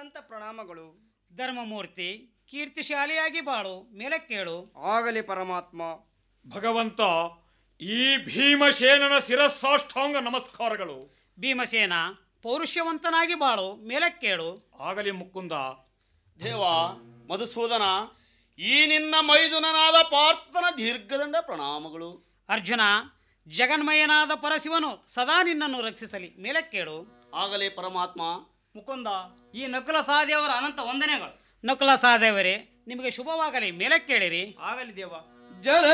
ಅನಂತ ಪ್ರಣಾಮಗಳು ಧರ್ಮಮೂರ್ತಿ ಕೀರ್ತಿಶಾಲಿಯಾಗಿ ಬಾಳು ಮೇಲಕ್ಕೇಳು ಆಗಲಿ ಪರಮಾತ್ಮ ಭಗವಂತ ಈ ಭೀಮಸೇನನ ಶಿರಸ್ಸಾಷ್ಟಾಂಗ ನಮಸ್ಕಾರಗಳು ಭೀಮಸೇನ ಪೌರುಷವಂತನಾಗಿ ಬಾಳು ಮೇಲಕ್ಕೇಳು ಆಗಲಿ ಮುಕುಂದ ದೇವ ಮಧುಸೂದನ ಈ ನಿನ್ನ ಮೈದುನನಾದ ಪಾರ್ಥನ ದೀರ್ಘದಂಡ ಪ್ರಣಾಮಗಳು ಅರ್ಜುನ ಜಗನ್ಮಯನಾದ ಪರಶಿವನು ಸದಾ ನಿನ್ನನ್ನು ರಕ್ಷಿಸಲಿ ಮೇಲಕ್ಕೇಳು ಆಗಲೇ ಪರಮಾತ್ಮ ಮುಕುಂದ ಈ ನಕುಲ ಸಹದೇವರ ಅನಂತ ವಂದನೆಗಳು ನಕುಲ ಸಹದೇವರೇ ನಿಮಗೆ ಶುಭವಾಗಲಿ ಮೇಲಕ್ಕೇಳಿರಿ ಆಗಲಿ ದೇವ ಜಲ